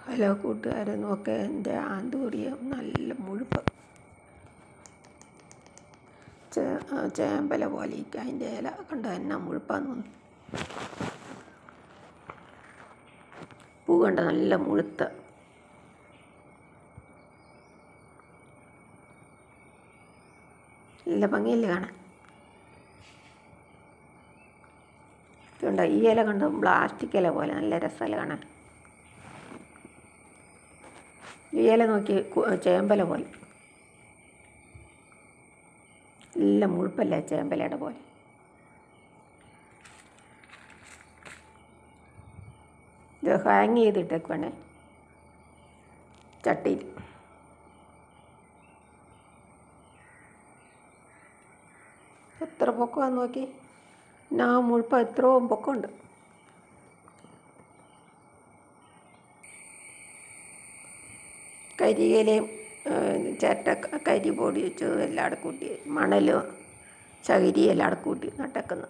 hello കൂട്ടുകാരെ നോക്ക് എൻ്റെ ആന്തൂറിയം നല്ല മുഴുപ്പ് ചേ ചേമ്പല പോലെ ഇരിക്കുക അതിൻ്റെ ഇല കണ്ട എന്നാ മുഴുപ്പാന്ന് തോന്നുന്നു പൂ കണ്ട നല്ല മുഴുത്ത നല്ല ഭംഗിയില്ലേ കാണാൻ കണ്ട ഈ ഇല കണ്ട പ്ലാസ്റ്റിക് ഇല പോലെ നല്ല രസമല്ല കാണാൻ ഈ ഇല നോക്കി കു- ചേമ്പല പോലെ നല്ല മുഴുപ്പല്ലേ ചേമ്പലയുടെ പോലെ ഇത് ഹാങ് ചെയ്തിട്ടേക്കുവാണേ ചട്ടിയിൽ എത്ര പൊക്കമാന്ന് നോക്കി ഞാൻ മുഴുപ്പ എത്രയും പൊക്കമുണ്ട് കരിയിലയും ചിരട്ട കരി പൊടി വെച്ചതും എല്ലാം അവിടെ കൂട്ടി മണലും ചകിരി എല്ലാം അവിടെ കൂട്ടി നട്ടക്കുന്നു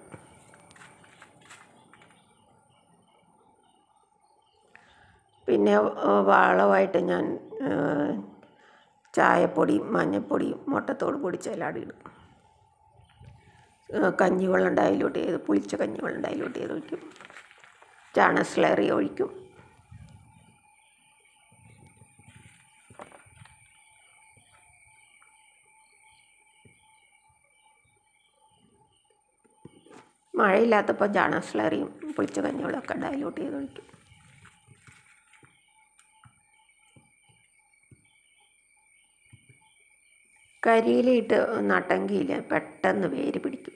പിന്നെ ഏഹ്, വളമായിട്ട് ഞാൻ ഏഹ്, ചായപ്പൊടിയും മഞ്ഞൾപ്പൊടിയും മുട്ടത്തോട് പൊടിച്ച് എല്ലാം അവിടെ ഇടും ഏഹ്, കഞ്ഞിവെള്ളം ഉണ്ട് അതിലോട്ട് ചെയ്ത് പുളിച്ച കഞ്ഞിവെള്ളം ഉണ്ട് അതിലോട്ട് ചെയ്ത് ഒഴിക്കും ചാണ സ്ലറി ഒഴിക്കും മഴയില്ലാത്തപ്പോൾ ചാണ സ്ലറിയും പുളിച്ച കഞ്ഞിവെള്ളമൊക്കെ ഉണ്ട് അതിലോട്ട് ചെയ്ത് ഒഴിക്കും കരിയിലിട്ട് നട്ടെങ്കിൽ പെട്ടെന്ന് വേര് പിടിക്കും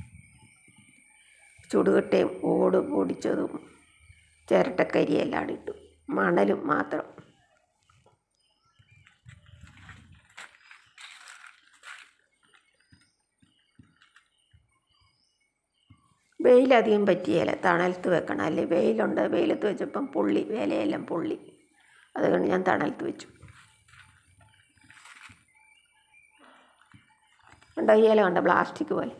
ചുടുകട്ടയും ഓട് പൊടിച്ചതും ചിരട്ടക്കരിയെല്ലാം അവിടെ ഇട്ടു മണലും മാത്രം വെയിലധികം പറ്റിയല്ല തണലത്ത് വെക്കണം അല്ലെ വെയിലുണ്ട് വെയിലത്ത് വെച്ചപ്പം പൊള്ളി ഇലയെല്ലാം പൊള്ളി അതുകൊണ്ട് ഞാൻ തണലത്ത് വെച്ചു കണ്ടോ ഈ ഇല കണ്ടോ പ്ലാസ്റ്റിക് പോലെ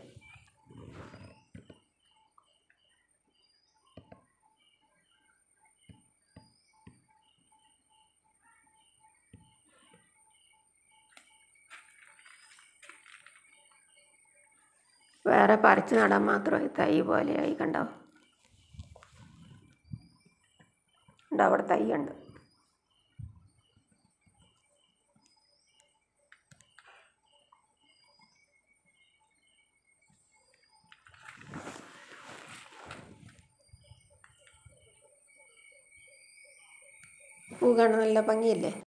വേറെ പറിച്ച് നടാൻ മാത്രമായി തൈ പോലെയായി കണ്ടോ ഉണ്ടോ അവിടെ തൈ ഉണ്ട് പൂ കാണാൻ നല്ല ഭംഗിയല്ലേ